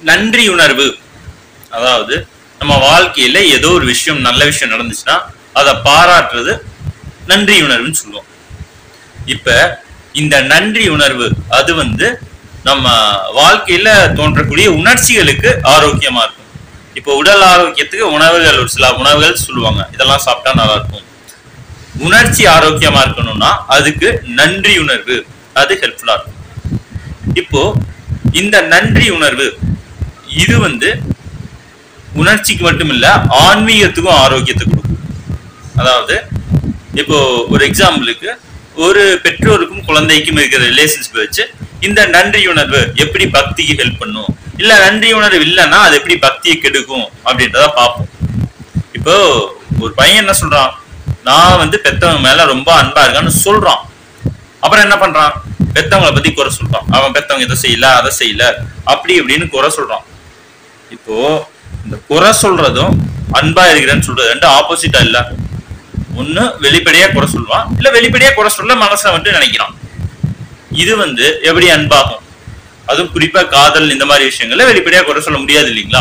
நன்றி உணர்வு அதாவது நம்ம வாழ்க்கையில ஏதோ ஒரு விஷயம் நல்ல விஷயம் நடந்துச்சுன்னா அதை பாராட்டுறது நன்றி உணர்வுன்னு சொல்லுவோம் இப்ப இந்த நன்றி உணர்வு அது வந்து நம்ம வாழ்க்கையில தோன்றக்கூடிய உணர்ச்சிகளுக்கு ஆரோக்கியமா இருக்கும் இப்போ உடல் ஆரோக்கியத்துக்கு உணவுகள் ஒரு சில உணவுகள் சொல்லுவாங்க இதெல்லாம் சாப்பிட்டா நல்லா இருக்கும் உணர்ச்சி ஆரோக்கியமா இருக்கணும்னா அதுக்கு நன்றி உணர்வு அது ஹெல்ப்ஃபுல்லா இருக்கும் இப்போ இந்த நன்றி உணர்வு இது வந்து உணர்ச்சிக்கு மட்டும் இல்ல ஆன்மீகத்துக்கும் ஆரோக்கியத்தை கொடுக்கும் அதாவது இப்போ ஒரு எக்ஸாம்பிளுக்கு ஒரு பெற்றோருக்கும் குழந்தைக்கும் இருக்கிற ரிலேஷன்ஷிப் வச்சு இந்த நன்றி உணர்வு எப்படி பக்திக்கு ஹெல்ப் பண்ணும் இல்ல நன்றி உணர்வு இல்லைன்னா அது எப்படி பக்தியை கெடுக்கும் அப்படின்றத பார்ப்போம் இப்போ ஒரு பையன் என்ன சொல்றான் நான் வந்து பெத்தவங்க மேல ரொம்ப அன்பா இருக்கான்னு சொல்றான் அப்புறம் என்ன பண்றான் பெத்தவங்கள பத்தி குறை சொல்றான் அவன் பெத்தவங்க இதை செய்யல அதை செய்யல அப்படி இப்படின்னு குறை சொல்றான் இப்போ இந்த குறை சொல்றதும் அன்பா இருக்கிறேன்னு சொல்றது ரெண்டு ஆப்போசிட்டா இல்ல ஒண்ணு வெளிப்படையா குறை சொல்லுவான் இல்ல வெளிப்படையா குறை சொல்ல மனசுல வந்து நினைக்கிறான் இது வந்து எப்படி அன்பாகும் அதுவும் குறிப்பா காதல் இந்த மாதிரி விஷயங்கள்ல வெளிப்படையா குறை சொல்ல முடியாது இல்லைங்களா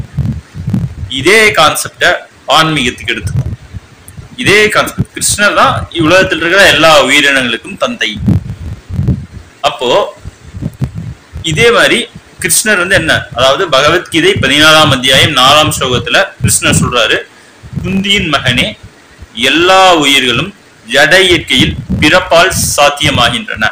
இதே கான்செப்ட ஆன்மீகத்துக்கு எடுத்துக்கோ இதே கான்செப்ட் கிருஷ்ணர் தான் உலகத்தில் இருக்கிற எல்லா உயிரினங்களுக்கும் தந்தை அப்போ இதே மாதிரி கிருஷ்ணர் வந்து என்ன அதாவது பகவத்கீதை பதினாலாம் அத்தியாயம் நாலாம் ஸ்லோகத்துல கிருஷ்ணர் சொல்றாரு குந்தியின் மகனே எல்லா உயிர்களும் ஜட இயற்கையில் பிறப்பால் சாத்தியமாகின்றன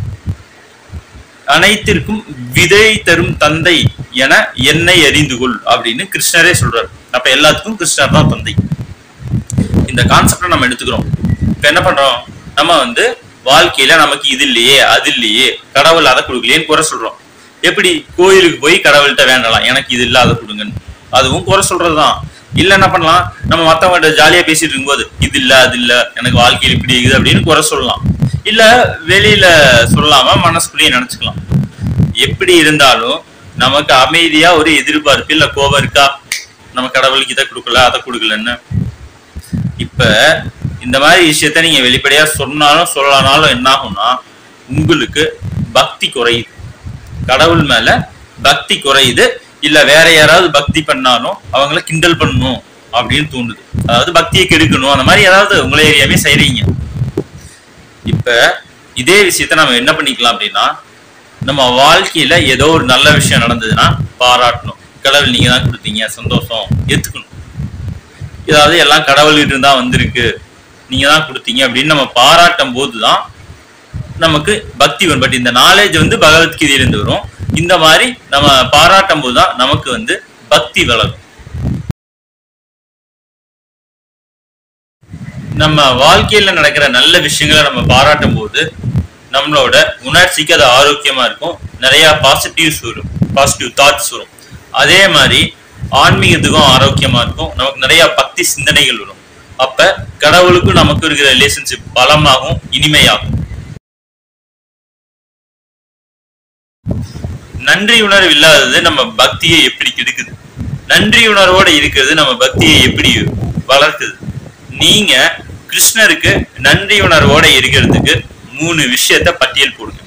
அனைத்திற்கும் விதை தரும் தந்தை என என்னை அறிந்து கொள் அப்படின்னு கிருஷ்ணரே சொல்றாரு அப்ப எல்லாத்துக்கும் கிருஷ்ணர் தான் தந்தை இந்த கான்செப்டை நம்ம எடுத்துக்கிறோம் இப்ப என்ன பண்றோம் நம்ம வந்து வாழ்க்கையில நமக்கு இது இல்லையே அது இல்லையே கடவுள் அதை கொடுக்கலையேன்னு குறை சொல்றோம் எப்படி கோயிலுக்கு போய் கடவுள்கிட்ட வேண்டலாம் எனக்கு இது இல்ல அதை கொடுங்கன்னு அதுவும் குறை சொல்றதுதான் இல்ல என்ன பண்ணலாம் நம்ம மத்தவங்கள்ட்ட ஜாலியா பேசிட்டு இருக்கும்போது இது இல்ல அது இல்ல எனக்கு வாழ்க்கையில் இப்படி இருக்குது அப்படின்னு குறை சொல்லலாம் இல்ல வெளியில சொல்லாம மனசுக்குள்ளேயே நினைச்சுக்கலாம் எப்படி இருந்தாலும் நமக்கு அமைதியா ஒரு எதிர்பார்ப்பு இல்ல கோபம் இருக்கா நம்ம கடவுளுக்கு இதை கொடுக்கல அதை கொடுக்கலன்னு இப்ப இந்த மாதிரி விஷயத்த நீங்க வெளிப்படையா சொன்னாலும் சொல்லலானாலும் என்ன ஆகும்னா உங்களுக்கு பக்தி குறையுது கடவுள் மேல பக்தி குறையுது இல்ல வேற யாராவது பக்தி பண்ணாலும் அவங்கள கிண்டல் பண்ணணும் அப்படின்னு தோணுது அதாவது பக்தியை கெடுக்கணும் அந்த மாதிரி ஏதாவது உங்களை ஏரியாவே செய்றீங்க இப்ப இதே விஷயத்த நம்ம என்ன பண்ணிக்கலாம் அப்படின்னா நம்ம வாழ்க்கையில ஏதோ ஒரு நல்ல விஷயம் நடந்ததுன்னா பாராட்டணும் கடவுள் நீங்க தான் கொடுத்தீங்க சந்தோஷம் ஏத்துக்கணும் ஏதாவது எல்லாம் கடவுள்கிட்ட இருந்தா வந்திருக்கு நீங்க தான் கொடுத்தீங்க அப்படின்னு நம்ம பாராட்டும் போதுதான் நமக்கு பக்தி வரும் பட் இந்த நாலேஜ் வந்து பகவத்கீதையிலிருந்து வரும் இந்த மாதிரி நம்ம பாராட்டும் போதுதான் நமக்கு வந்து பக்தி வளரும் நம்ம வாழ்க்கையில நடக்கிற நல்ல விஷயங்களை நம்ம பாராட்டும் போது நம்மளோட உணர்ச்சிக்கு அது ஆரோக்கியமா இருக்கும் நிறைய பாசிட்டிவ்ஸ் வரும் பாசிட்டிவ் தாட்ஸ் வரும் அதே மாதிரி ஆன்மீகத்துக்கும் ஆரோக்கியமா இருக்கும் நமக்கு நிறைய பக்தி சிந்தனைகள் வரும் அப்ப கடவுளுக்கும் நமக்கு இருக்கிற ரிலேஷன்ஷிப் பலமாகும் இனிமையாகும் நன்றி உணர்வு இல்லாதது நம்ம பக்தியை எப்படி கெடுக்குது நன்றி உணர்வோட இருக்கிறது நம்ம பக்தியை எப்படி வளர்க்குது நீங்க கிருஷ்ணருக்கு நன்றி உணர்வோட இருக்கிறதுக்கு மூணு விஷயத்த பட்டியல் போடுங்க